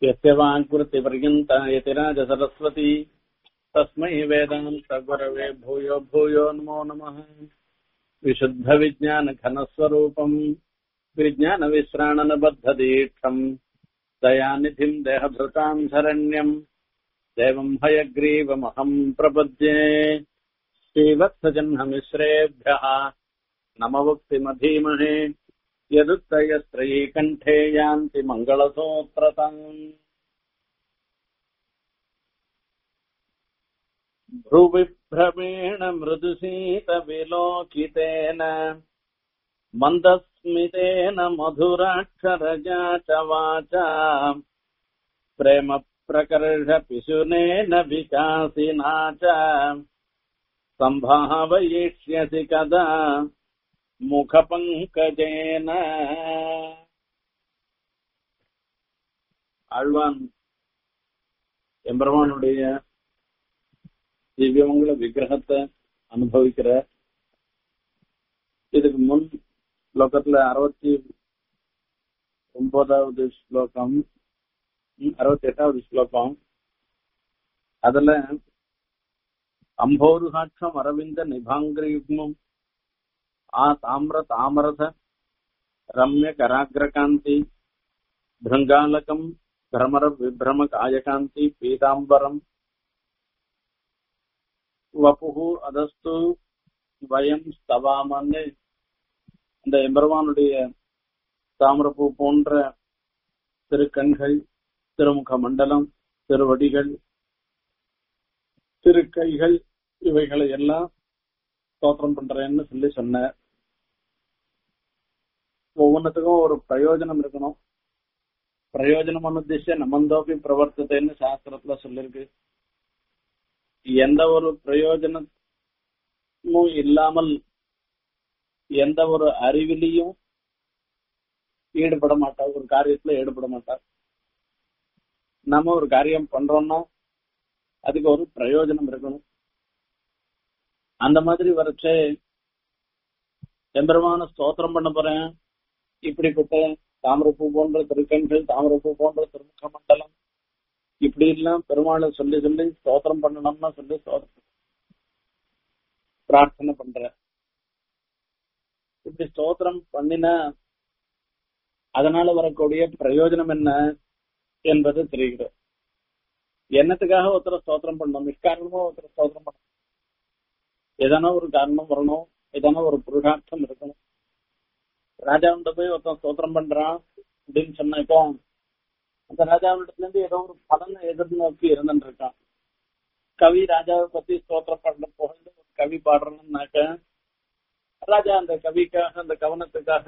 यस्य वाङ्कृतिपर्यन्ता यतिराज सरस्वती तस्मै वेदान्तगुरवे भूयो भूयो नमो नमः विशुद्धविज्ञानघनस्वरूपम् विज्ञानविश्राणनबद्धदीक्षम् दयानिधिम् देहभृताम् शरण्यम् देवम् हयग्रीवमहम् प्रपद्ये श्रीवत्सजह्नमिश्रेभ्यः नमवक्तिमधीमहे यदुत्तयस्त्रयी कण्ठे यान्ति मङ्गलसूत्रताम् भ्रुविभ्रमेण मृदुशीतविलोकितेन मन्दस्मितेन मधुराक्षरजा च वाचा प्रेमप्रकर्षपिशुनेन विकासिना च सम्भावयिष्यसि कदा முகபங்கஜேன ஆழ்வான் எம்பெருமானுடைய திவ்யமங்கள விக்கிரகத்தை அனுபவிக்கிற இதுக்கு முன் ஸ்லோகத்துல அறுபத்தி ஒன்பதாவது ஸ்லோகம் அறுபத்தி எட்டாவது ஸ்லோகம் அதுல அம்போருகாட்சம் அரவிந்த நிபாங்கிரியுக்மம் ಆ ತಾಮ್ರ ತಾಮರಸ ರಮ್ಯ ಕರಾಗ್ರಕಾಂತಿ ಭೃಂಗಾಲಕಂ ಭ್ರಮರ ವಿಭ್ರಮ ಕಾಯಕಾಂತಿ ಪೀತಾಂಬರಂ வபுகு அதஸ்து வயம் ஸ்தவாமன்னு அந்த எம்பெருமானுடைய தாமிரப்பூ போன்ற திருக்கண்கள் திருமுக மண்டலம் திருவடிகள் திருக்கைகள் இவைகளை எல்லாம் ஸ்தோத்திரம் பண்றேன்னு சொல்லி சொன்னார் ஒவ்வொன்றுத்துக்கும் ஒரு பிரயோஜனம் இருக்கணும் பிரயோஜனம் அனுத்திஷ நமந்தோப்பி பிரவர்த்தத்தைன்னு சாஸ்திரத்துல சொல்லிருக்கு எந்த ஒரு பிரயோஜனமும் இல்லாமல் எந்த ஒரு அறிவிலையும் ஈடுபட மாட்டார் ஒரு காரியத்துல ஈடுபட மாட்டார் நம்ம ஒரு காரியம் பண்றோம்னா அதுக்கு ஒரு பிரயோஜனம் இருக்கணும் அந்த மாதிரி வரைச்சே எம்பெருமான ஸ்தோத்திரம் பண்ண போறேன் இப்படிப்பட்ட தாமிரப்பூ போன்ற திருக்கண்கள் தாமிரப்பூ போன்ற திருமுக மண்டலம் இப்படி எல்லாம் பெருமாளை சொல்லி சொல்லி ஸ்தோத்திரம் பண்ணணும்னா சொல்லி ஸ்தோத்திரம் பிரார்த்தனை பண்ற இப்படி ஸ்தோத்திரம் பண்ணினா அதனால வரக்கூடிய பிரயோஜனம் என்ன என்பது தெரிகிறது என்னத்துக்காக ஒருத்தர் ஸ்தோத்திரம் பண்ணணும் நிஷ்காரணமா ஒருத்தர் ஸ்தோத்திரம் பண்ணணும் எதனா ஒரு காரணம் வரணும் எதனா ஒரு புருஷார்த்தம் இருக்கணும் ராஜாவிட்ட போய் ஒருத்தன் ஸ்தோத்திரம் பண்றான் அப்படின்னு சொன்ன இப்போ அந்த ராஜாவிடத்துல இருந்து ஏதோ ஒரு பலனை எதிர்நோக்கி இருந்துட்டு இருக்கான் கவி ராஜாவை பத்தி ஸ்தோத்திரம் பண்ண புகழ்ந்து ஒரு கவி பாடுறேன்னாக்க ராஜா அந்த கவிக்காக அந்த கவனத்துக்காக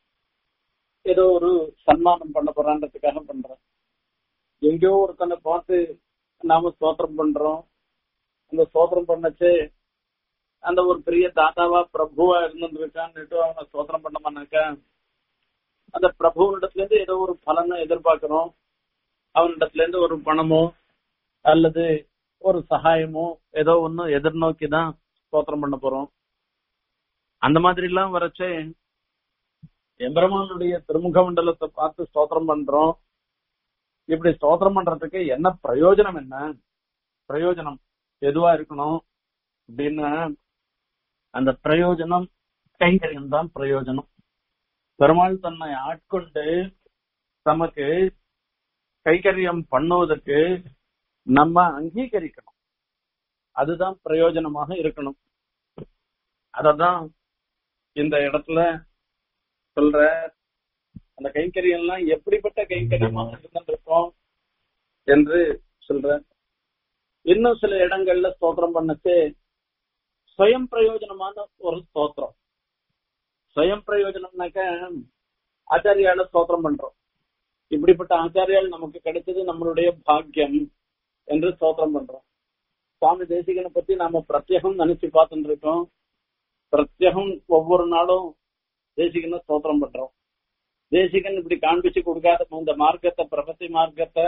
ஏதோ ஒரு சன்மானம் பண்ண போறான்றதுக்காக பண்றான் எங்கேயோ ஒருத்தனை பார்த்து நாம ஸ்தோத்திரம் பண்றோம் அந்த ஸ்தோத்திரம் பண்ணச்சு அந்த ஒரு பெரிய தாத்தாவா பிரபுவா இருந்துருக்கான்னு அவனை ஸ்தோத்திரம் பண்ணமானாக்கா அந்த பிரபுவனிடத்துல இருந்து ஏதோ ஒரு பலனை எதிர்பார்க்கிறோம் அவனிடத்துல இருந்து ஒரு பணமோ அல்லது ஒரு சகாயமோ ஏதோ ஒண்ணு எதிர்நோக்கி தான் ஸ்தோத்திரம் பண்ண போறோம் அந்த மாதிரி எல்லாம் வரைச்சே எம்பெருமானுடைய திருமுக மண்டலத்தை பார்த்து ஸ்தோத்திரம் பண்றோம் இப்படி ஸ்தோத்திரம் பண்றதுக்கு என்ன பிரயோஜனம் என்ன பிரயோஜனம் எதுவா இருக்கணும் அப்படின்னா அந்த பிரயோஜனம் கைங்கரியம் தான் பிரயோஜனம் பெருமாள் தன்னை ஆட்கொண்டு நமக்கு கைகரியம் பண்ணுவதற்கு நம்ம அங்கீகரிக்கணும் அதுதான் பிரயோஜனமாக இருக்கணும் அததான் இந்த இடத்துல சொல்ற அந்த கைங்கரியம்லாம் எப்படிப்பட்ட கைங்கரியமாக இருந்திருக்கோம் என்று சொல்ற இன்னும் சில இடங்கள்ல ஸ்தோத்திரம் பண்ணச்சு ஸ்வயம் பிரயோஜனமான ஒரு ஸ்தோத்திரம் ஸ்வயம் பிரயோஜனம்னாக்க ஆச்சாரியால ஸ்தோத்திரம் பண்றோம் இப்படிப்பட்ட ஆச்சாரியால் நமக்கு கிடைச்சது நம்மளுடைய பாக்கியம் என்று ஸ்தோத்திரம் பண்றோம் சுவாமி தேசிகனை பத்தி நாம பிரத்யேகம் நினைச்சு பார்த்துட்டு இருக்கோம் பிரத்யேகம் ஒவ்வொரு நாளும் தேசிகனை ஸ்தோத்திரம் பண்றோம் தேசிகன் இப்படி காண்பிச்சு கொடுக்காத இந்த மார்க்கத்தை பிரபத்தி மார்க்கத்தை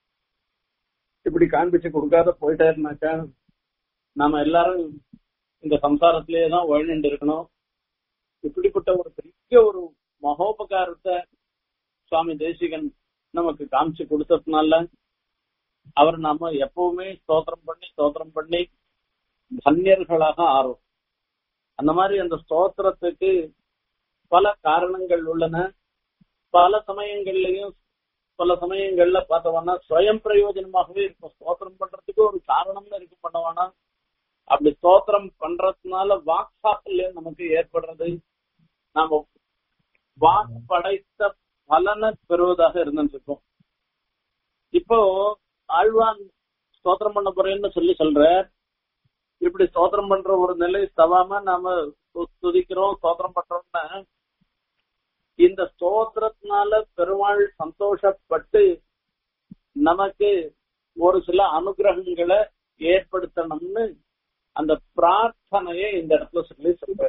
இப்படி காண்பிச்சு கொடுக்காத போயிட்டே இருந்தாக்கா நாம எல்லாரும் இந்த சம்சாரத்திலேயே தான் வாழ்ந்துட்டு இருக்கணும் இப்படிப்பட்ட ஒரு பெரிய ஒரு மகோபகாரத்தை சுவாமி தேசிகன் நமக்கு காமிச்சு கொடுத்ததுனால அவர் நாம எப்பவுமே ஸ்தோத்திரம் பண்ணி ஸ்தோத்திரம் பண்ணி தன்யர்களாக ஆறும் அந்த மாதிரி அந்த ஸ்தோத்திரத்துக்கு பல காரணங்கள் உள்ளன பல சமயங்கள்லயும் பல சமயங்கள்ல பார்த்தோம்னா சுயம் பிரயோஜனமாகவே இருக்கும் ஸ்தோத்திரம் பண்றதுக்கு ஒரு காரணம்னு இருக்கு பண்ணுவானா அப்படி ஸ்தோத்திரம் பண்றதுனால வாக்சாக்கல்யம் நமக்கு ஏற்படுறது நாம வாக் படைத்த பலனை பெறுவதாக இருந்துருக்கோம் இப்போ ஆழ்வான் ஸ்தோத்திரம் பண்ண போறேன்னு சொல்லி சொல்ற இப்படி ஸ்தோத்திரம் பண்ற ஒரு நிலை தவாம நாம துதிக்கிறோம் ஸ்தோத்திரம் பண்றோம்னா இந்த ஸ்தோத்திரத்தினால பெருமாள் சந்தோஷப்பட்டு நமக்கு ஒரு சில அனுகிரகங்களை ஏற்படுத்தணும்னு அந்த பிரார்த்தனையை இந்த இடத்துல சொல்லி சொல்ற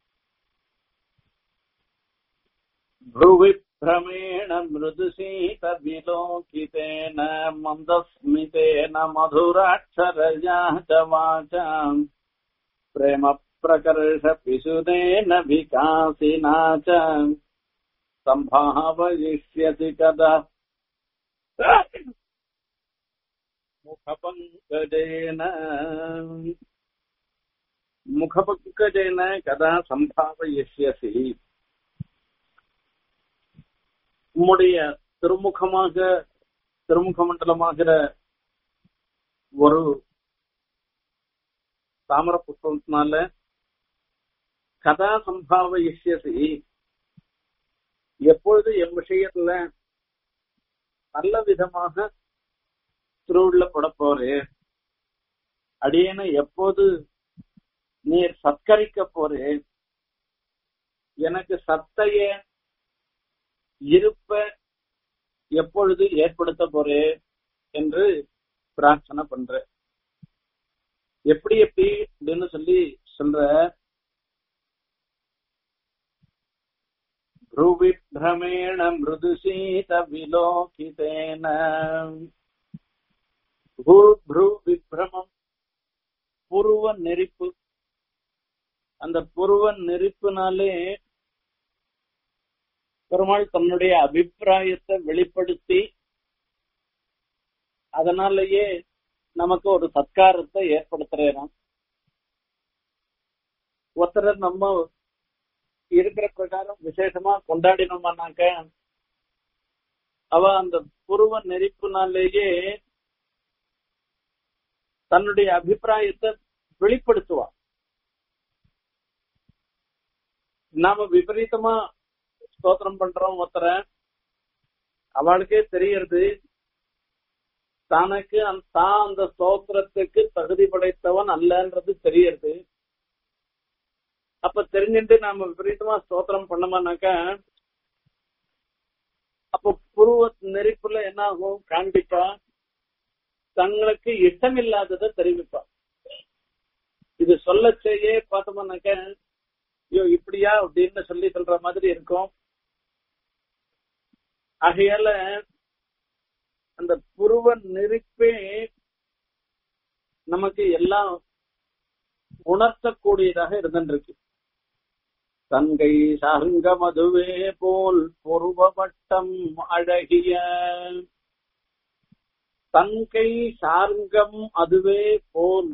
भ्रुविभ्रमेण मृदुशीतविलोकितेन मन्दस्मितेन मधुराक्षरया च वाचाम् प्रेमप्रकर्षपिशुनेन विकासिना च सम्भावयिष्यति कदा मुखपङ्कजेन मुखपङ्कजेन कदा सम्भावयिष्यसि உம்முடைய திருமுகமாக திருமுக மண்டலமாகிற ஒரு தாமர புஷ்பத்தினால கதா சம்பாவ இஷ்யசி எப்பொழுது என் விஷயத்துல நல்ல விதமாக திருவுள்ள போறே அடியேன எப்போது நீர் சத்கரிக்க போறே எனக்கு சத்தைய இருப்ப எப்பொழுது ஏற்படுத்த போறே என்று பிரார்த்தனை பண்ற எப்படி எப்படி அப்படின்னு சொல்லி சொல்ற भ्रुविभ्रमेण मृदुशीतविलोकितेन भ्रू விப்ரமம் புருவ நெருப்பு அந்த புருவ நெருப்புனாலே பெருமாள் தன்னுடைய அபிப்பிராயத்தை வெளிப்படுத்தி அதனாலேயே நமக்கு ஒரு சத்காரத்தை ஏற்படுத்துறான் ஒருத்தரை நம்ம இருக்கிற பிரகாரம் விசேஷமா கொண்டாடினோம்னாக்க அவ அந்த புருவ நெறிப்புனாலேயே தன்னுடைய அபிப்பிராயத்தை வெளிப்படுத்துவா நாம விபரீதமா ஸ்தோத்திரம் பண்றோம் ஒருத்தர அவளுக்கே தெரியறது தனக்கு தான் அந்த ஸ்தோத்திரத்துக்கு தகுதி படைத்தவன் அல்லன்றது தெரியறது அப்ப தெரிஞ்சுட்டு நாம விபரீதமா ஸ்தோத்திரம் பண்ணோம்னாக்க அப்ப புருவ நெருப்புல என்ன ஆகும் காண்பிப்பா தங்களுக்கு இஷ்டமில்லாததை தெரிவிப்பா இது சொல்ல செய்ய பார்த்தோம்னாக்க ஐயோ இப்படியா அப்படின்னு சொல்லி சொல்ற மாதிரி இருக்கும் ஆகையால அந்த புருவ நெருப்பே நமக்கு எல்லாம் உணர்த்தக்கூடியதாக இருந்துருக்கு தங்கை சாருங்க மதுவே போல் புருவவட்டம் அழகிய தங்கை சார்ங்கம் அதுவே போல்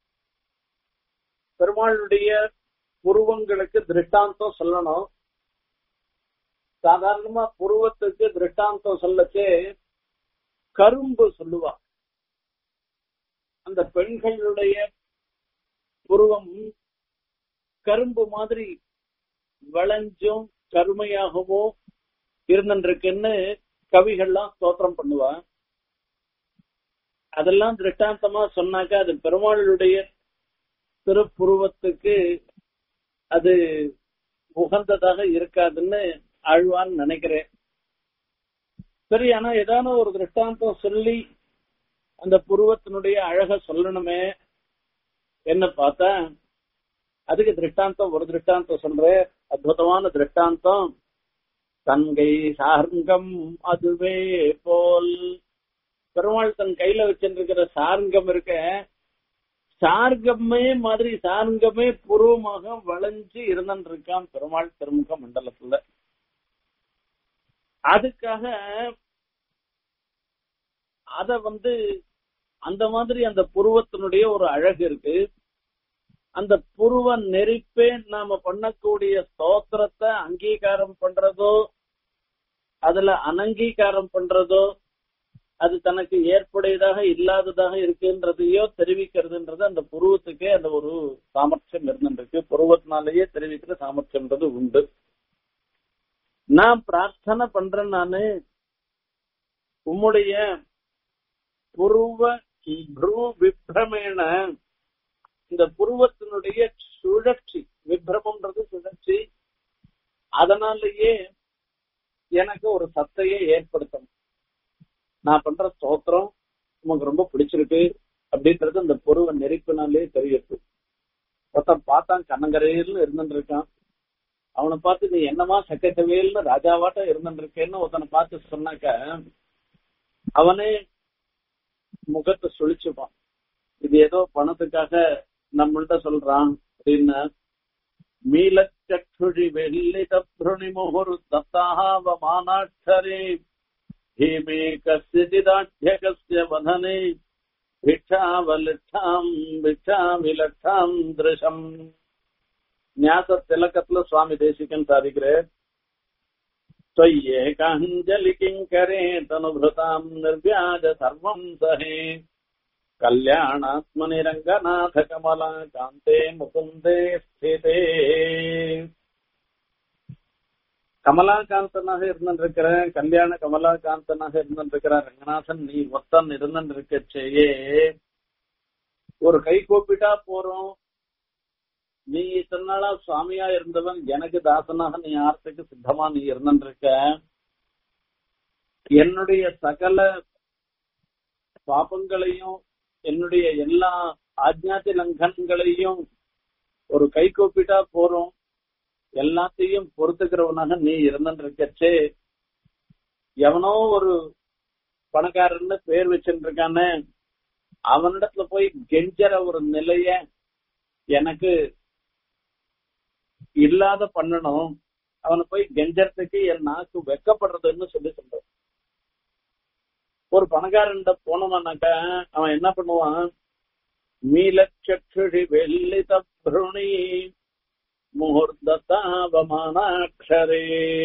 பெருமாளுடைய புருவங்களுக்கு திருஷ்டாந்தம் சொல்லணும் சாதாரணமா புருவத்துக்கு திருஷ்டாந்தம் சொல்லச்சே கரும்பு சொல்லுவா அந்த பெண்களுடைய புருவம் கரும்பு மாதிரி வளைஞ்சும் கருமையாகவோ இருந்துருக்குன்னு கவிகள்லாம் ஸ்தோத்திரம் பண்ணுவா அதெல்லாம் திருஷ்டாந்தமா சொன்னாக்கா அது பெருமாளுடைய திருப்புருவத்துக்கு அது உகந்ததாக இருக்காதுன்னு ஆழ்வான்னு நினைக்கிறேன் சரி ஆனா ஏதான ஒரு திருஷ்டாந்தம் சொல்லி அந்த புருவத்தினுடைய அழக சொல்லணுமே என்ன பார்த்தா அதுக்கு திருஷ்டாந்தம் ஒரு திருஷ்டாந்தம் சொல்றேன் அற்புதமான திருஷ்டாந்தம் தங்கை சார்ங்கம் அதுவே போல் பெருமாள் தன் கையில வச்சிருக்கிற சார்ங்கம் இருக்க சார்கமே மாதிரி சார்கமே பூர்வமாக வளைஞ்சு இருந்துட்டு இருக்கான் பெருமாள் திருமுக மண்டலத்துல அதுக்காக அத வந்து அந்த மாதிரி அந்த புருவத்தினுடைய ஒரு அழகு இருக்கு அந்த புருவ நெறிப்பே நாம பண்ணக்கூடிய ஸ்தோத்திரத்தை அங்கீகாரம் பண்றதோ அதுல அனங்கீகாரம் பண்றதோ அது தனக்கு ஏற்புடையதாக இல்லாததாக இருக்குன்றதையோ தெரிவிக்கிறதுன்றது அந்த புருவத்துக்கே அந்த ஒரு சாமர்த்தியம் இருந்துருக்கு புருவத்தினாலேயே தெரிவிக்கிற சாமர்த்தியம்ன்றது உண்டு நான் பிரார்த்தனை பண்றேன் நானு உம்முடைய புருவ ப்ரூ விப்ரமேன இந்த புருவத்தினுடைய சுழற்சி விப்ரமம்ன்றது சுழற்சி அதனாலேயே எனக்கு ஒரு சத்தையை ஏற்படுத்தணும் நான் பண்ற ஸ்தோத்திரம் உனக்கு ரொம்ப பிடிச்சிருக்கு அப்படின்றது அந்த புருவ நெருப்பினாலே தெரியுது ஒருத்தன் பார்த்தான் கண்ணங்கரையில் இருந்துட்டு இருக்கான் அவனை பார்த்து நீ என்னமா சக்கச்சவேல்னு ராஜாவாட்டம் இருந்துட்டு இருக்கேன்னு ஒருத்தனை பார்த்து சொன்னாக்க அவனே முகத்தை சுழிச்சுப்பான் இது ஏதோ பணத்துக்காக நம்மள்ட்ட சொல்றான் அப்படின்னு மீலச்சற்றுழி வெள்ளி தப்ருணி முகுரு தத்தாவ மானாட்சரே ஹீமே கஸ்யஜிதாட்யகஸ்ய வதனே ಭಿಕ್ಷಾವಲಿಷ್ಠಾಂ ಭಿಕ್ಷಾವಿಲಕ್ಷಾಂ ದೃಶಂ ನ್ಯಾಸ ತಿಲಕತ್ಲು ಸ್ವಾಮಿ ದೇಶಿಕನ್ ಸಾಧಿಕ್ರೆ ತ್ವಯ್ಯೇಕಾಂಜಲಿ ಕಿಂಕರೆ ತನುಭೃತಾಂ ನಿರ್ವ್ಯಾಜ ಸರ್ವಂ ಸಹೇ ಕಲ್ಯಾಣಾತ್ಮನಿ ರಂಗನಾಥ ಕಮಲ ಕಾಂತೆ ಮುಕುಂದೇ ಸ್ಥಿತೇ கமலாகாந்தனாக இருந்திருக்கிற கல்யாண கமலாகாந்தனாக இருந்திருக்கிற ரங்கநாதன் நீ ஒத்தன் இருந்திருக்கச்சேயே ஒரு கை கூப்பிட்டா போறோம் நீ இத்தனை நாளா சுவாமியா இருந்தவன் எனக்கு தாசனாக நீ ஆர்த்துக்கு சித்தமா நீ இருந்திருக்க என்னுடைய சகல பாபங்களையும் என்னுடைய எல்லா ஆஜ்ஞாதி லங்கன்களையும் ஒரு கை கூப்பிட்டா போறோம் எல்லாத்தையும் பொறுத்துக்கிறவனாக நீ இருந்துருக்கச்சே எவனோ ஒரு பணக்காரன்னு பேர் வச்சுட்டு இருக்கானே அவனிடத்துல போய் கெஞ்சற ஒரு நிலைய எனக்கு இல்லாத பண்ணணும் அவனை போய் கெஞ்சறதுக்கு என் நாக்கு வெக்கப்படுறதுன்னு சொல்லி சொல்றான் ஒரு பணக்காரன் போனவனாக்க அவன் என்ன பண்ணுவான் மீலச்சற்றுழி வெள்ளி தப்ருணி முகூர்த்தாவமானாட்சரே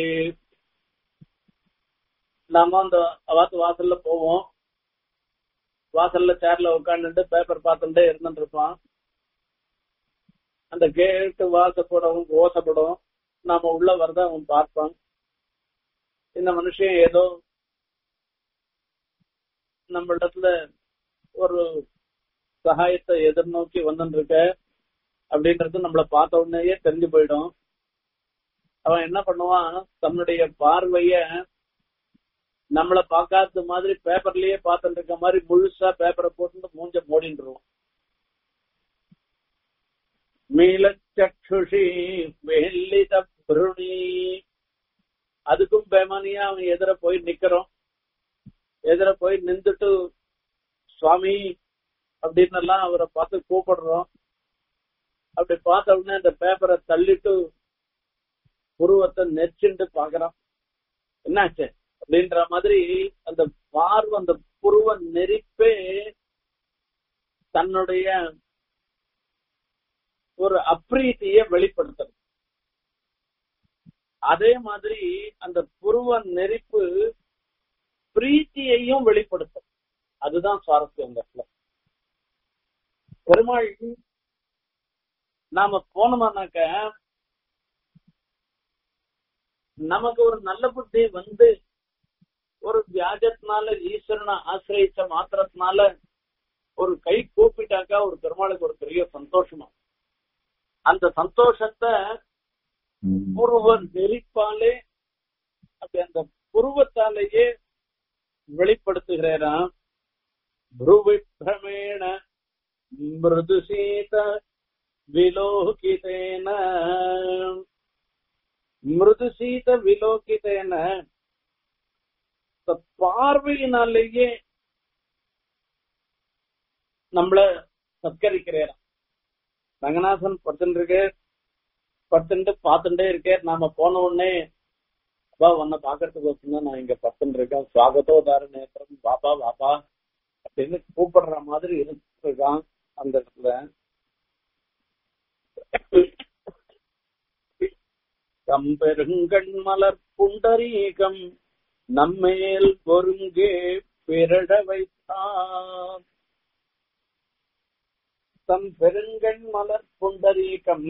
நாம அந்த அவாத்து வாசல்ல போவோம் வாசல்ல சேர்ல உட்காந்துட்டு பேப்பர் பார்த்துட்டே இருந்துட்டு இருப்பான் அந்த கேட்டு வாசப்படும் ஓசப்படும் நாம உள்ள வரத அவன் பார்ப்பான் இந்த மனுஷன் ஏதோ நம்மளிடத்துல ஒரு சகாயத்தை எதிர்நோக்கி வந்துட்டு இருக்க அப்படின்றது நம்மள பார்த்த உடனேயே தெரிஞ்சு போயிடும் அவன் என்ன பண்ணுவான் தன்னுடைய பார்வைய நம்மள பார்க்காத மாதிரி பேப்பர்லயே பார்த்துட்டு இருக்க மாதிரி முழுசா பேப்பரை போட்டு மூஞ்ச மூடின்றுவான் மீளச்சுஷி வெள்ளித புருணி அதுக்கும் பேமானியா அவன் எதிர போய் நிக்கிறோம் எதிர போய் நின்றுட்டு சுவாமி அப்படின்னு எல்லாம் அவரை பார்த்து கூப்பிடுறோம் அப்படி பார்த்த உடனே அந்த பேப்பரை தள்ளிட்டு புருவத்தை நெச்சுண்டு பாக்குறான் என்னாச்சு அப்படின்ற மாதிரி அந்த பார்வை அந்த புருவ நெரிப்பே தன்னுடைய ஒரு அப்ரீத்திய வெளிப்படுத்துறது அதே மாதிரி அந்த புருவ நெரிப்பு பிரீத்தியையும் வெளிப்படுத்தும் அதுதான் சுவாரஸ்யம் இந்த இடத்துல பெருமாள் நாம போனோமானாக்க நமக்கு ஒரு நல்ல புத்தி வந்து ஒரு வியாஜத்தினால ஈஸ்வரனை ஆசிரியச்ச மாத்திரத்தினால ஒரு கை கூப்பிட்டாக்கா ஒரு பெருமாளுக்கு ஒரு பெரிய சந்தோஷமா அந்த சந்தோஷத்தை புருவ நெறிப்பாலே அப்படி அந்த புருவத்தாலேயே வெளிப்படுத்துகிறாராம் புருவிப்ரமேண மிருதுசீத விலோகிதேன மிருதுசீத விலோகிதேன பார்வையினாலேயே நம்மள சத்கரிக்கிறார் ரங்கநாதன் படுத்துட்டு இருக்கே படுத்துட்டு பார்த்துட்டே இருக்கே நாம போன உடனே அப்பா உன்னை பாக்குறதுக்கு வச்சுதான் நான் இங்க படுத்துட்டு இருக்கேன் சுவாகத்தோ தார நேத்திரம் பாப்பா பாப்பா அப்படின்னு கூப்பிடுற மாதிரி இருக்கான் அந்த இடத்துல கம்பெருங்கண் மலர் புண்டரீகம் நம்மேல் பொருங்கே பிறட வைத்தான் தம் பெருங்கண் மலர் புண்டரீகம்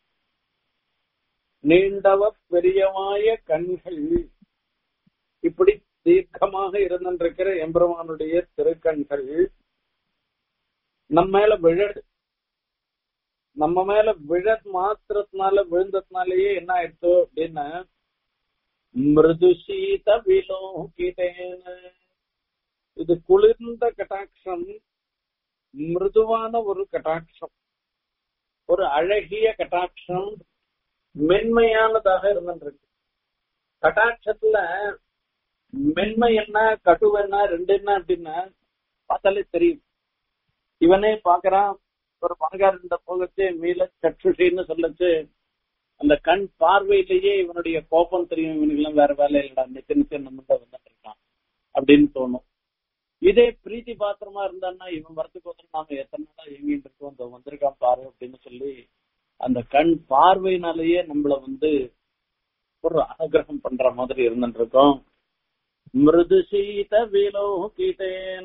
நீண்டவ பெரியமாய கண்கள் இப்படி தீர்க்கமாக இருந்திருக்கிற எம்பெருமானுடைய திருக்கண்கள் நம்ம மேல விழ நம்ம மேல விழ மாத்திரத்தினால விழுந்ததுனாலயே என்ன ஆயிடுச்சு அப்படின்னா மிருது சீத விலோகிதேன இது குளிர்ந்த கட்டாட்சம் மிருதுவான ஒரு கட்டாட்சம் ஒரு அழகிய கட்டாட்சம் மென்மையானதாக இருந்துருக்கு கட்டாட்சத்துல மென்மை என்ன கட்டுவ என்ன ரெண்டு என்ன அப்படின்னா பார்த்தாலே தெரியும் இவனே பாக்குறான் ஒரு பணக்காரன் போகச்சு மீள சற்றுஷின்னு சொல்லச்சு அந்த கண் பார்வையிலேயே இவனுடைய கோபம் தெரியும் இவனுக்கெல்லாம் வேற வேலை இல்லடா நிச்சய நிச்சயம் நம்மகிட்ட வந்துட்டு இருக்கான் அப்படின்னு தோணும் இதே பிரீத்தி பாத்திரமா இருந்தான்னா இவன் வரத்துக்கு நாம எத்தனை நாளா எங்கிட்டு இருக்கோம் இந்த வந்திருக்கான் பாரு அப்படின்னு சொல்லி அந்த கண் பார்வையினாலேயே நம்மள வந்து ஒரு அனுகிரகம் பண்ற மாதிரி இருந்துட்டு இருக்கோம் மிருது சீத விலோகிதேன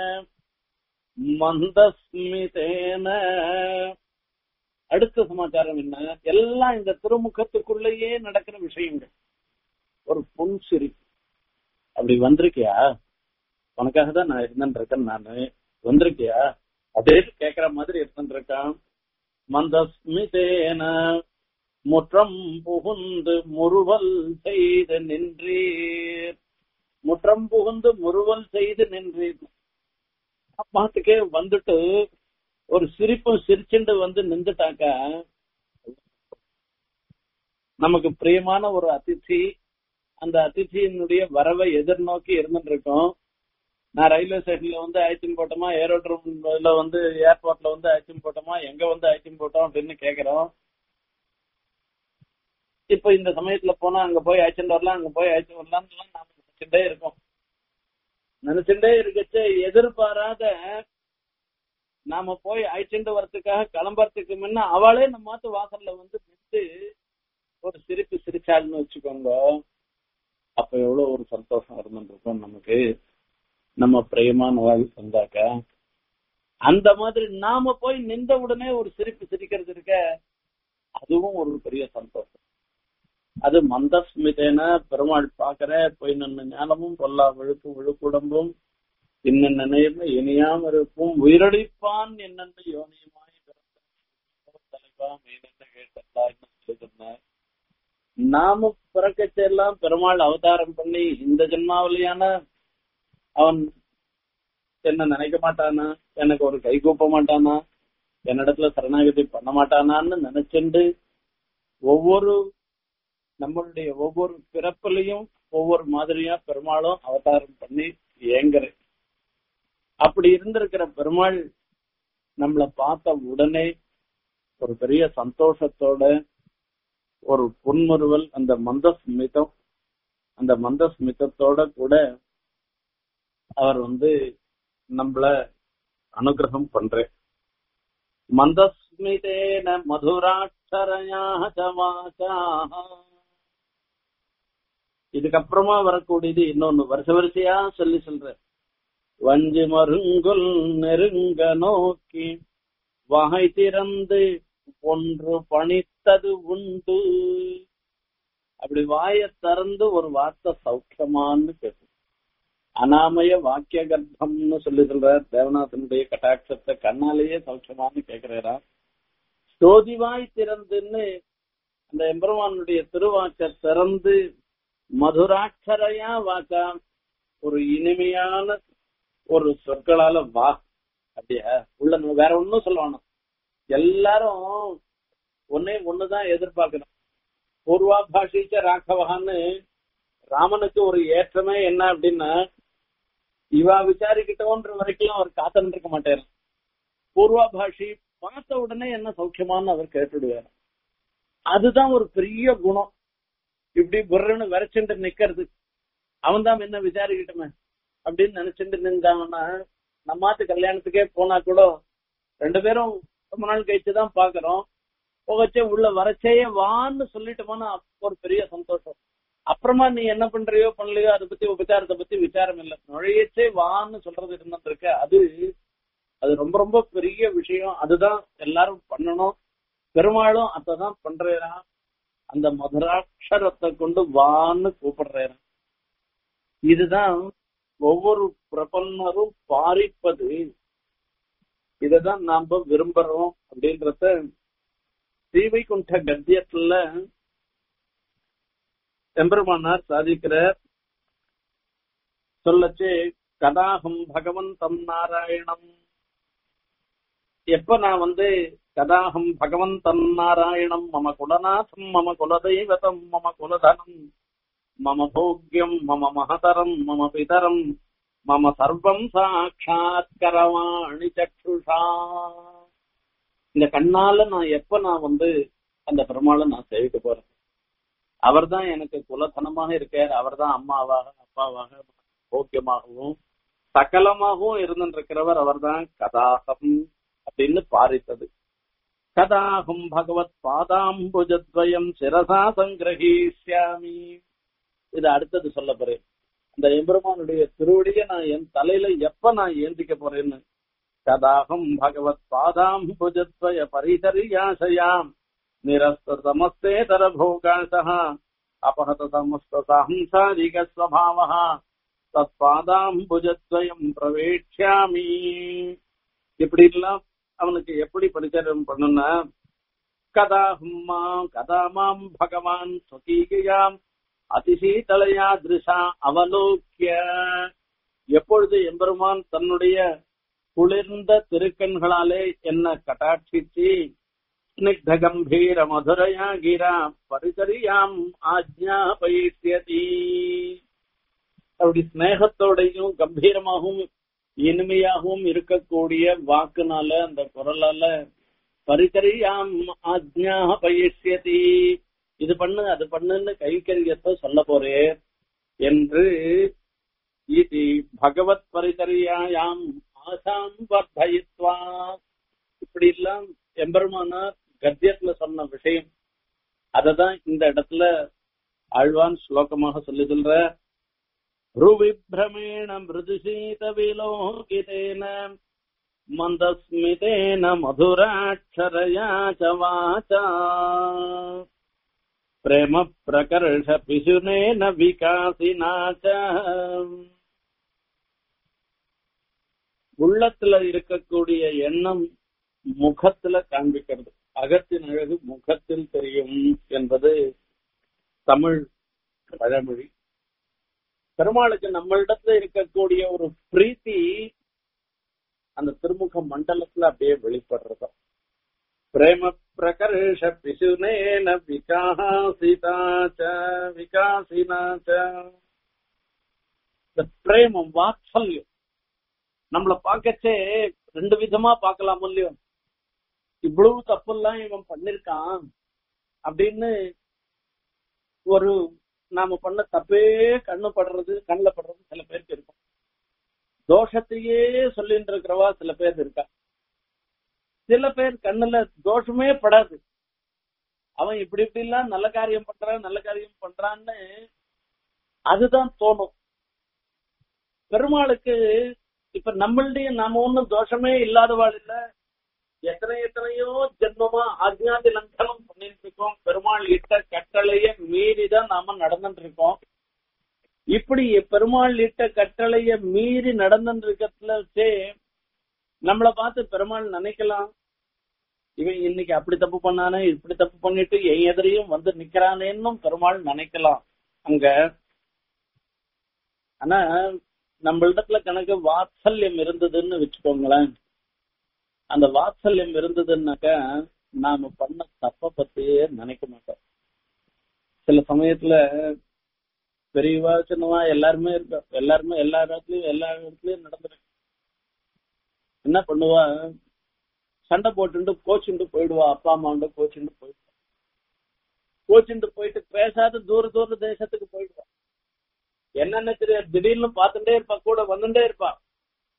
மந்தஸ்மிதேன அடுத்த சமாச்சாரம் என்ன எல்லாம் இந்த திருமுகத்துக்குள்ளேயே நடக்கிற விஷயங்கள் ஒரு புன்சிரி அப்படி வந்திருக்கியா உனக்காக தான் நான் இருந்துட்டு இருக்கேன் நானு வந்திருக்கியா அதே கேக்குற மாதிரி இருந்துட்டு இருக்கான் மந்தஸ்மிதேன முற்றம் புகுந்து முறுவல் செய்து நின்றீர் முற்றம் புகுந்து முறுவல் செய்து நின்றீர் அப்பாத்துக்கே வந்துட்டு ஒரு சிரிப்பு சிரிச்சுண்டு வந்து நின்றுட்டாக்கா நமக்கு பிரியமான ஒரு அதிர்ச்சி அந்த அதிர்ச்சியினுடைய வரவை எதிர்நோக்கி இருந்துட்டு இருக்கோம் நான் ரயில்வே ஸ்டேஷன்ல வந்து ஐச்சின் போட்டோமா ஏரோட்ரூம்ல வந்து ஏர்போர்ட்ல வந்து ஐச்சின் போட்டோமா எங்க வந்து ஐச்சின் போட்டோம் அப்படின்னு கேக்குறோம் இப்ப இந்த சமயத்துல போனா அங்க போய் அழைச்சிட்டு வரலாம் அங்க போய் அழைச்சிட்டு வரலாம்னு நாம நினைச்சுட்டே இருக்கோம் நினைச்சுட்டே இருக்கச்சு எதிர்பாராத நாம போய் அழைச்சிட்டு வரதுக்காக கிளம்புறதுக்கு முன்ன அவளே நம்ம மாத்து வாசல்ல வந்து நின்று ஒரு சிரிப்பு சிரிச்சாள்னு வச்சுக்கோங்க அப்ப எவ்வளவு ஒரு சந்தோஷம் இருந்துருக்கும் நமக்கு நம்ம பிரியமான வாழ் வந்தாக்க அந்த மாதிரி நாம போய் நின்ற உடனே ஒரு சிரிப்பு சிரிக்கிறது இருக்க அதுவும் ஒரு பெரிய சந்தோஷம் அது மந்தஸ்மிதேன பெருமாள் பாக்குற போய் நின்று ஞானமும் பொல்லா விழுப்பு விழுக்குடம்பும் இன்னென்ன நேர்ந்து இனியாம இருக்கும் உயிரடிப்பான் என்னென்ன யோனியுமாய் தலைவா மீனென்ன கேட்டா சொல்லிருந்தேன் நாம பிறக்கச்செல்லாம் பெருமாள் அவதாரம் பண்ணி இந்த ஜென்மாவிலையான அவன் என்ன நினைக்க மாட்டானா எனக்கு ஒரு கை கூப்ப மாட்டானா என்னிடத்துல சரணாகதி பண்ண மாட்டானான்னு நினைச்சுண்டு ஒவ்வொரு நம்மளுடைய ஒவ்வொரு பிறப்பிலையும் ஒவ்வொரு மாதிரியா பெருமாளும் அவதாரம் பண்ணி ஏங்குறேன் அப்படி இருந்திருக்கிற பெருமாள் நம்மள பார்த்த உடனே ஒரு பெரிய சந்தோஷத்தோட ஒரு புன்முறுவல் அந்த மந்தஸ்மிதம் அந்த மந்தஸ்மிதத்தோட கூட அவர் வந்து நம்மள அனுகிரகம் பண்றேன் மந்தஸ்மிதேன மதுராட்சரயா இதுக்கப்புறமா வரக்கூடியது இன்னொன்னு வருஷ வரிசையா சொல்லி சொல்ற வஞ்சி மருங்குல் நெருங்க நோக்கி வகை திறந்து ஒன்று பணித்தது உண்டு அப்படி வாய திறந்து ஒரு வார்த்தை சௌக்கியமான்னு கேட்டு அனாமய வாக்கிய கர்ப்பம்னு சொல்லி சொல்றார் தேவநாதனுடைய கட்டாட்சத்தை கண்ணாலேயே சௌக்கியமான்னு கேக்குறாரா சோதிவாய் திறந்துன்னு அந்த எம்பெருமானுடைய திருவாக்க திறந்து மதுராட்சரையா வாக்கா ஒரு இனிமையான ஒரு சொற்களால வா அப்படியா உள்ள வேற ஒன்னும் சொல்லுவானோ எல்லாரும் ஒன்னே ஒண்ணுதான் எதிர்பார்க்கணும் பூர்வா பாஷிச்ச ராഘவகான்னு ராமனுக்கு ஒரு ஏற்றமே என்ன அப்படின்னா இவா விசாரிக்கிட்டோன்ற வரைக்கும் அவர் காத்துட்டு இருக்க மாட்டார் பூர்வா பாஷி பார்த்த உடனே என்ன சௌக்கியமான்னு அவர் கேட்டுடுவார் அதுதான் ஒரு பெரிய குணம் இப்படி புர்றன்னு விரைச்சுட்டு நிக்கிறது அவன் தான் என்ன விசாரிக்கட்டுமே அப்படின்னு நினைச்சுட்டு நின்றாங்கன்னா நம்மாத்து கல்யாணத்துக்கே போனா கூட ரெண்டு பேரும் ரொம்ப நாள் கழிச்சு தான் பாக்குறோம் போகச்சே உள்ள வரச்சேயே வான்னு சொல்லிட்டோம்னா ஒரு பெரிய சந்தோஷம் அப்புறமா நீ என்ன பண்றியோ பண்ணலையோ அதை பத்தி உபச்சாரத்தை பத்தி விசாரம் இல்லை நுழையச்சே வான்னு சொல்றது இருந்துருக்கு அது அது ரொம்ப ரொம்ப பெரிய விஷயம் அதுதான் எல்லாரும் பண்ணணும் பெருமாளும் அதான் பண்றேனா அந்த மதுராட்சரத்தை கொண்டு வான்னு கூப்பிடுறேன் இதுதான் ஒவ்வொரு பிரபன்னரும் பாரிப்பது இததான் நாம விரும்புறோம் அப்படின்றத ஸ்ரீவைகுண்ட கத்தியத்துல எம்பெருமானார் சாதிக்கிறார் சொல்லச்சு கதாகம் பகவந்தம் நாராயணம் எப்ப நான் வந்து கதாகம் பகவந்தம் நாராயணம் மம குலநாதம் மம குலதெய்வதம் மம குலதனம் மம போக்கியம் மம மகதரம் மம பிதரம் மம சர்வம் சாட்சாத் கரவாணி சற்றுஷா இந்த கண்ணால நான் எப்ப நான் வந்து அந்த பெருமாளை நான் சேவிக்க போறேன் அவர்தான் எனக்கு குலதனமாக இருக்கார் அவர்தான் அம்மாவாக அப்பாவாக போக்கியமாகவும் சகலமாகவும் இருந்திருக்கிறவர் அவர்தான் கதாகம் அப்படின்னு பாரித்தது கதாகும் பகவத் பாதாம்புஜத்வயம் சிரசா சங்கிரகிஷ்யாமி இது அடுத்தது சொல்ல போறேன் அந்த எம்பெருமானுடைய திருவடியை நான் என் தலையில எப்ப நான் ஏந்திக்க போறேன்னு கதாகம் பகவத் பாதாம்புஜத்வய பரிசரியாசயாம் நிரஸ்த சமஸ்தே தரபோகாசः அபஹத சமஸ்த சாம்சாரிக ஸ்வபாவः தத்பாதாம்புஜத்வயம் பிரவேட்சாமி இப்படி எல்லாம் அவனுக்கு எப்படி பரிச்சயம் பண்ணுனா கதாஹும்மா கதாமாம் பகவான் ஸ்வகீயாம் அதிசீதலையா திருஷா அவலோக்கிய எப்பொழுது எம்பெருமான் தன்னுடைய குளிர்ந்த திருக்கண்களாலே என்ன கட்டாட்சிச்சு ஸ்னிக்த கம்பீர மதுரையா கிரா பரிசரியாம் ஆஜ்ஞாபயிஷ்யதி அப்படி ஸ்னேகத்தோடையும் கம்பீரமாகவும் இனிமையாகவும் இருக்கக்கூடிய வாக்குனால அந்த குரலால பரிசரியாம் ஆஜ்ஞாபயிஷ்யதி இது பண்ணு அது பண்ணுன்னு கைக்கரியத்தை சொல்ல போறே என்று இது பகவத் பரிசரியாயாம் ஆசாம் வர்த்தயித்வா இப்படி எல்லாம் எம்பெருமானார் கத்தியத்துல சொன்ன விஷயம் அததான் இந்த இடத்துல ஆழ்வான் ஸ்லோகமாக சொல்லி சொல்ற ருவிப்ரமேண மிருதுசீத விலோகிதேன மந்தஸ்மிதேன மதுராட்சரயா ச வாச்சா பிரேம பிரகர்ஷ பிசுனேன விகாசினா ச உள்ளத்துல இருக்கக்கூடிய எண்ணம் முகத்துல காண்பிக்கிறது அகத்தின் அழகு முகத்தில் தெரியும் என்பது தமிழ் பழமொழி பெருமாளுக்கு நம்மளிடத்துல இருக்கக்கூடிய ஒரு பிரீத்தி அந்த திருமுக மண்டலத்துல அப்படியே வெளிப்படுறது பிரேம பிரகர்ஷ பிசுனேன விகாசிதாச்ச விகாசினாச்ச இந்த பிரேமம் வாத்சல்யம் நம்மள பார்க்கச்சே ரெண்டு விதமா பார்க்கலாம் இல்லையோ இவ்வளவு தப்பெல்லாம் இவன் பண்ணிருக்கான் அப்படின்னு ஒரு நாம பண்ண தப்பே கண்ணு படுறது கண்ணுல படுறது சில பேருக்கு இருக்கும் தோஷத்தையே சொல்லிட்டு இருக்கிறவா சில பேர் இருக்கா சில பேர் கண்ணுல தோஷமே படாது அவன் இப்படி இப்படி எல்லாம் நல்ல காரியம் பண்றான் நல்ல காரியம் பண்றான்னு அதுதான் தோணும் பெருமாளுக்கு இப்ப நம்மளுடைய நாம ஒண்ணும் தோஷமே இல்லாதவாள் இல்ல எத்தனை எத்தனையோ ஜென்மமா அஜ்ஞாதி லங்கனம் பண்ணிட்டு இருக்கோம் பெருமாள் இட்ட கட்டளைய மீறிதான் நாம நடந்துட்டு இருக்கோம் இப்படி பெருமாள் இட்ட கட்டளைய மீறி நடந்துட்டு இருக்கிறதுல வச்சே நம்மள பார்த்து பெருமாள் நினைக்கலாம் இவன் இன்னைக்கு அப்படி தப்பு பண்ணானே இப்படி தப்பு பண்ணிட்டு என் எதிரையும் வந்து நிக்கிறானேன்னும் பெருமாள் நினைக்கலாம் அங்க ஆனா நம்மளிடத்துல கணக்கு வாத்சல்யம் இருந்ததுன்னு வச்சுக்கோங்களேன் அந்த வாத்சல்யம் இருந்ததுன்னாக்க நாம பண்ண தப்ப பத்தியே நினைக்க மாட்டோம் சில சமயத்துல பெரியவா சின்னவா எல்லாருமே இருக்கா எல்லாருமே எல்லா இடத்துலயும் எல்லா இடத்துலயும் நடந்துருக்கு என்ன பண்ணுவா சண்டை போட்டுட்டு கோச்சுண்டு போயிடுவா அப்பா அம்மாண்டு கோச்சுண்டு போயிடுவா கோச்சுண்டு போயிட்டு பேசாத தூர தூர தேசத்துக்கு போயிடுவா என்னென்ன தெரியாது திடீர்னு பார்த்துட்டே இருப்பா கூட வந்துட்டே இருப்பா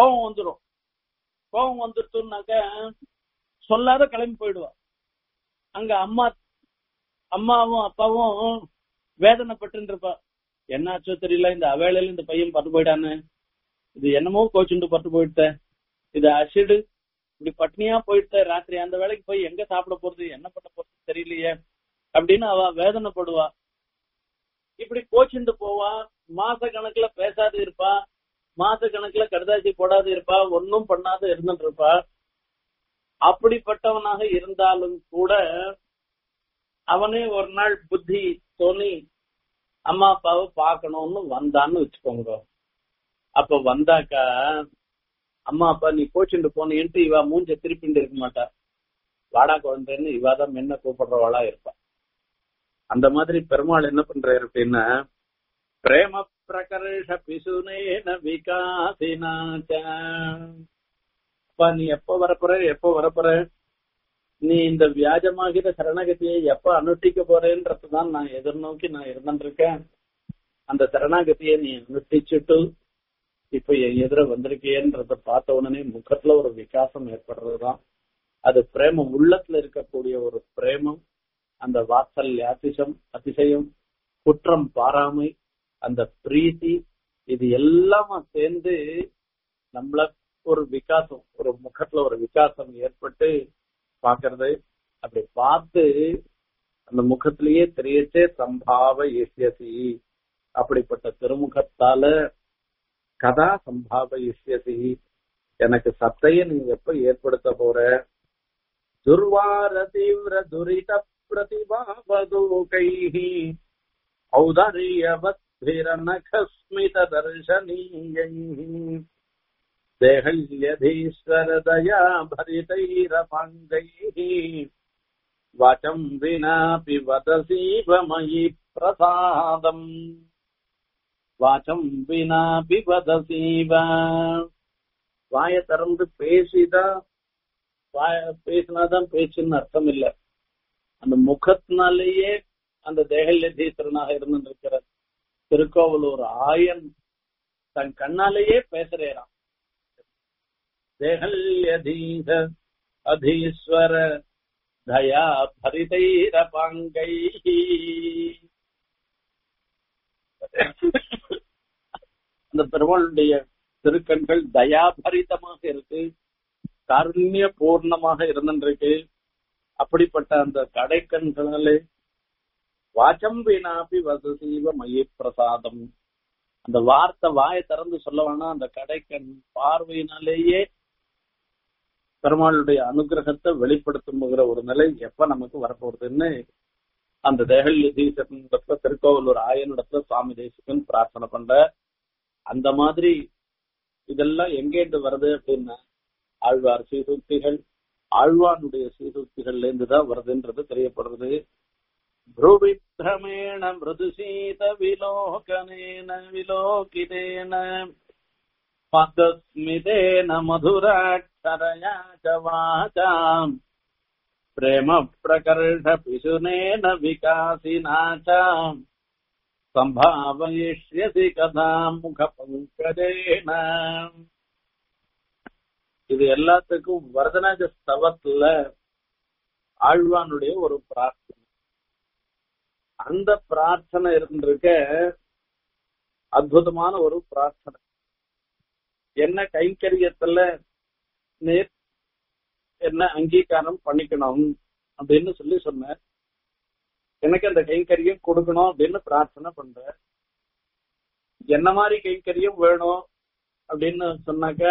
கோபம் வந்துடும் கோபம் வந்துட்டுனாக்க சொல்லாத கிளம்பி போயிடுவா அங்க அம்மா அம்மாவும் அப்பாவும் வேதனைப்பட்டு இருப்பா என்னாச்சோ தெரியல இந்த அவேளையில இந்த பையன் பட்டு போயிட்டானு இது என்னமோ கோச்சுண்டு பட்டு போயிட்ட இது அசிடு இப்படி பட்னியா போயிட்ட ராத்திரி அந்த வேலைக்கு போய் எங்க சாப்பிட போறது என்ன பண்ண போறது தெரியலையே அப்படின்னு அவ வேதனைப்படுவா இப்படி கோச்சுண்டு போவா மாச கணக்குல பேசாது இருப்பா மாச கணக்குல கடுதாசி போடாது இருப்பா ஒன்னும் பண்ணாத இருந்துட்டு இருப்பா அப்படிப்பட்டவனாக இருந்தாலும் கூட அவனே ஒரு நாள் புத்தி தோணி அம்மா அப்பாவை பார்க்கணும்னு வந்தான்னு வச்சுக்கோங்க அப்ப வந்தாக்கா அம்மா அப்பா நீ கோச்சுண்டு போனேன்ட்டு இவ மூஞ்ச திருப்பிண்டு இருக்க மாட்டா வாடா குழந்தைன்னு இவா தான் மென்ன கூப்பிடுறவாளா இருப்பா அந்த மாதிரி பெருமாள் என்ன பண்றாரு அப்படின்னா பிரேம பிரகர்ஷ பிசுனேன விகாசினாச்ச அப்பா நீ எப்ப வரப்போற எப்ப வரப்போற நீ இந்த வியாஜமாகிற சரணகதியை எப்ப அனுஷ்டிக்க போறேன்றதுதான் நான் எதிர்நோக்கி நான் இருந்துருக்கேன் அந்த சரணாகதியை நீ அனுஷ்டிச்சுட்டு இப்ப என் எதிர வந்திருக்கேன்றத பார்த்த உடனே முகத்துல ஒரு விகாசம் ஏற்படுறதுதான் அது பிரேமம் உள்ளத்துல இருக்கக்கூடிய ஒரு பிரேமம் அந்த வாத்சல்ய அதிசம் அதிசயம் குற்றம் பாராமை அந்த பிரீத்தி இது எல்லாமா சேர்ந்து நம்மள ஒரு விகாசம் ஒரு முகத்துல ஒரு விகாசம் ஏற்பட்டு பாக்குறது அப்படி பார்த்து அந்த முகத்திலேயே தெரியச்சே சம்பாவ இஷ்யசி அப்படிப்பட்ட திருமுகத்தால கதா சம்பாவ இஷ்யசி எனக்கு சத்தைய நீ எப்ப ஏற்படுத்த போற துர்வார தீவிர துரித प्रतिभावदूकैः औदर्यवद्भिरनखस्मित दर्शनीयैः देहल्यधीश्वरदया भरितैरपाङ्गैः वाचम् विनापि वदसीव मयि प्रसादम् வாச்சம் வினாபி வதசீவ வாய திறந்து பேசிதா வாய பேசினாதான் பேச்சுன்னு அர்த்தம் இல்லை அந்த முகத்தினாலேயே அந்த தேகல்யதீஸ்வரனாக இருந்திருக்கிற திருக்கோவலூர் ஆயன் தன் கண்ணாலேயே பேசுறேறான் தேகல்யதீச அதீஸ்வர தயா பரிதைரபாங்கை அந்த பெருமாளுடைய திருக்கண்கள் தயாபரிதமாக இருக்கு காருண்ய பூர்ணமாக இருந்திருக்கு அப்படிப்பட்ட அந்த கடைக்கண்களே வாச்சம் வீணாபி வசசீவ மயி பிரசாதம் அந்த வார்த்தை வாயை திறந்து சொல்ல வேணாம் அந்த கடைக்கண் பார்வையினாலேயே பெருமாளுடைய அனுகிரகத்தை வெளிப்படுத்துங்கிற ஒரு நிலை எப்ப நமக்கு வரப்போகுதுன்னு அந்த தேகல்யதீசத்துல திருக்கோவலூர் ஆயனிடத்துல சுவாமி தேசிகன் பிரார்த்தனை பண்ற அந்த மாதிரி இதெல்லாம் எங்கேருந்து வருது அப்படின்னா ஆழ்வார் சீசூக்திகள் ஆழ்வானுடைய சீசூக்திகள்ல இருந்து தான் வருதுன்றது தெரியப்படுறது ध्रुविभ्रमेण मृदुशीतविलोकनेन विलोकितेन पदस्मितेन मधुराक्षरया च वाचाम् प्रेमप्रकर्षपिशुनेन विकासिना च सम्भावयिष्यसि कदा मुखपङ्कजेन இது எல்லாத்துக்கும் வரதராஜ ஸ்தவத்துல ஆழ்வானுடைய ஒரு பிரார்த்தனை அந்த பிரார்த்தனை இருந்திருக்க அற்புதமான ஒரு பிரார்த்தனை என்ன கைங்கரியத்துல நேர் என்ன அங்கீகாரம் பண்ணிக்கணும் அப்படின்னு சொல்லி சொன்ன எனக்கு அந்த கைங்கரியம் கொடுக்கணும் அப்படின்னு பிரார்த்தனை பண்ற என்ன மாதிரி கைங்கரியம் வேணும் அப்படின்னு சொன்னாக்க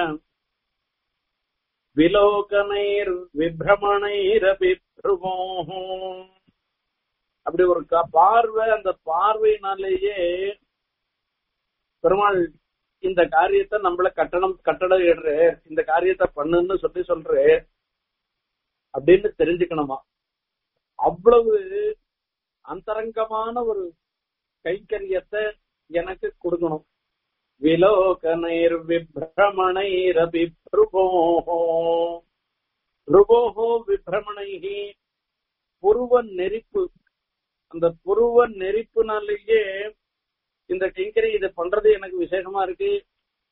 விலோகனைர் விப்ரமணைரபி த்ருவோம் அப்படி ஒரு பார்வை அந்த பார்வையினாலேயே பெருமாள் இந்த காரியத்தை நம்மள கட்டணம் கட்டடம் இடுற இந்த காரியத்தை பண்ணுன்னு சொல்லி சொல்ற அப்படின்னு தெரிஞ்சுக்கணுமா அவ்வளவு அந்தரங்கமான ஒரு கைங்கரியத்தை எனக்கு கொடுக்கணும் விலோகனைர் விப்ரமணைரபி பிரபோஹோ பிரபோஹோ விப்ரமணைகி புருவ நெருப்பு அந்த புருவ நெருப்புனாலேயே இந்த கிங்கரி இது பண்றது எனக்கு விசேஷமா இருக்கு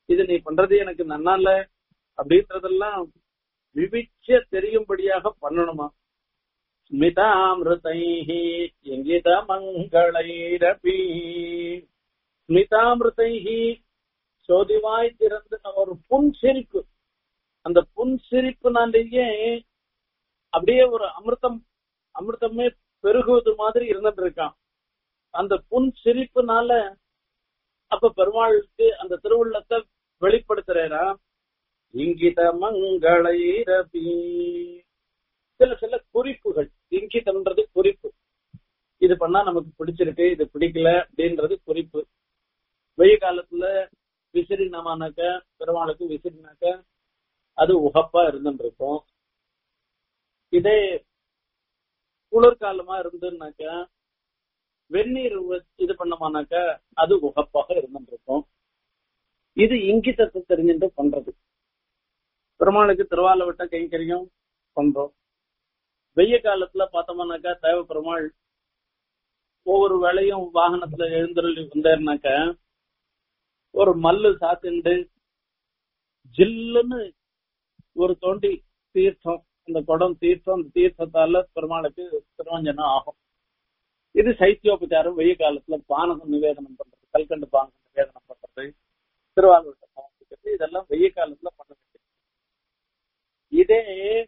இது நீ பண்றது எனக்கு நன்னால அப்படின்றதெல்லாம் விவிச்ச தெரியும்படியாக பண்ணணுமா ஸ்மிதாமிருதைஹி எங்கித மங்களைரபி ஸ்மிதாமிருதைஹி சோதிவாய் திறந்து ஒரு புன் சிரிப்பு அந்த புன் சிரிப்புனாலேயே அப்படியே ஒரு அமிர்தம் அமிர்தமே பெருகுவது மாதிரி இருந்துட்டு இருக்கான் அந்த புன் சிரிப்புனால அப்ப பெருமாளுக்கு அந்த திருவுள்ளத்தை வெளிப்படுத்துறா இங்கித மங்களைரபி சில சில குறிப்புகள் இங்கிதம்ன்றது குறிப்பு இது பண்ணா நமக்கு பிடிச்சிருக்கு இது பிடிக்கல அப்படின்றது குறிப்பு வெயில் காலத்துல விசிறினமானாக்க பெருமாளுக்கு விசிறினாக்க அது உகப்பா இருந்துட்டு இருக்கும் இதே குளிர்காலமா இருந்துன்னாக்க வெந்நீர் இது பண்ணமானாக்க அது உகப்பாக இருந்துட்டு இருக்கும் இது இங்கிதத்தை தெரிஞ்சுட்டு பண்றது பெருமாளுக்கு திருவால விட்ட கைங்கரியம் பண்றோம் வெய்ய காலத்துல பார்த்தோம்னாக்கா தேவ பெருமாள் ஒவ்வொரு வேளையும் வாகனத்துல எழுந்தருளி வந்தாருனாக்க ஒரு மல்லு சாத்திண்டு ஜில்லுன்னு ஒரு தோண்டி தீர்த்தம் அந்த குடம் தீர்த்தம் அந்த தீர்த்தத்தால பெருமாளுக்கு திருவஞ்சனம் ஆகும் இது சைத்தியோபச்சாரம் வெய்ய காலத்துல பானகம் நிவேதனம் பண்றது கல்கண்டு பானகம் நிவேதனம் பண்றது திருவாரூர் சமர்ப்பிக்கிறது இதெல்லாம் வெய்ய காலத்துல பண்ண வேண்டியது இதே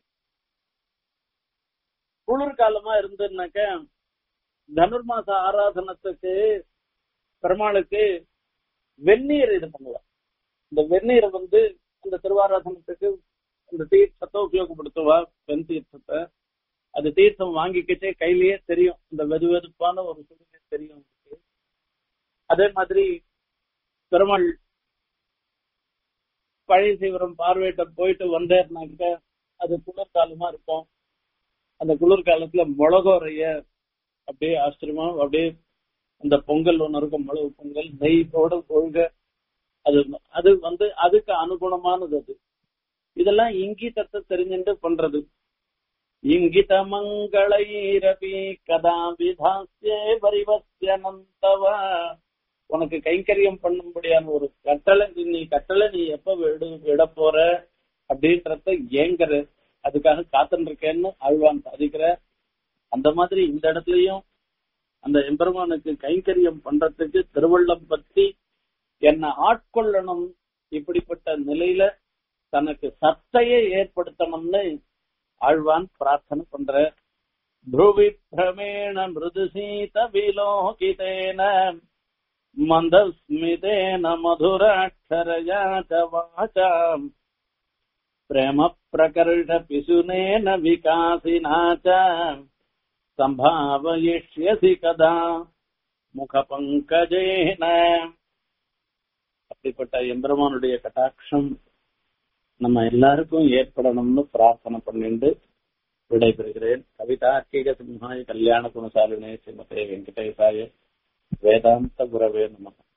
குளிர்காலமா இருந்துன்னாக்க தனுர்மாச ஆராதனத்துக்கு பெருமாளுக்கு வெந்நீர் இது பண்ணுவா இந்த வெந்நீரை வந்து அந்த திருவாராதனத்துக்கு இந்த தீர்த்தத்தை உபயோகப்படுத்துவா வெண் தீர்த்தத்தை அது தீர்த்தம் வாங்கிக்கிட்டே கையிலேயே தெரியும் இந்த வெது வெதுப்பான ஒரு சுடுநீர் தெரியும் உங்களுக்கு அதே மாதிரி பெருமாள் பழைய சீவரம் பார்வையிட்ட போயிட்டு வந்தேன்னாக்க அது குளிர்காலமா இருக்கும் அந்த குளிர்காலத்துல மிளகோரைய அப்படியே ஆச்சரியமா அப்படியே அந்த பொங்கல் ஒண்ணு இருக்கும் மிளகு பொங்கல் நெய்யோட ஒழுக அது அது வந்து அதுக்கு அனுகுணமானது அது இதெல்லாம் இங்கிதத்தை தெரிஞ்சுட்டு பண்றது இங்கித மங்களைரபி கதா விதாசியே வரிவசியனந்தவா உனக்கு கைங்கரியம் பண்ணும்படியான ஒரு கட்டளை நீ கட்டளை நீ எப்ப விடு விட போற அப்படின்றத ஏங்குற அதுக்காக காத்துட்டு இருக்கேன்னு ஆழ்வான் சாதிக்கிற அந்த மாதிரி இந்த இடத்துலயும் அந்த எம்பெருமானுக்கு கைங்கரியம் பண்றதுக்கு திருவள்ளம் பத்தி என்ன ஆட்கொள்ளணும் இப்படிப்பட்ட நிலையில தனக்கு சத்தையை ஏற்படுத்தணும்னு ஆழ்வான் பிரார்த்தனை பண்ற த்ருவி பிரமேண மிருது சீத விலோகிதேன மந்தஸ்மிதேன மதுராட்சரயா ச வாசாம் பிரேம பிரகர்ஷ பிசுனேன விகாசினா ச சம்பாவயிஷ்யசி கதா முகபங்கஜேன அப்படிப்பட்ட எம்பெருமானுடைய கட்டாட்சம் நம்ம எல்லாருக்கும் ஏற்படணும்னு பிரார்த்தனை பண்ணிட்டு விடைபெறுகிறேன் கவிதார்க்கிக சிம்ஹாய கல்யாண குணசாலினே ஸ்ரீமதே வெங்கடேசாய வேதாந்த குரவே நம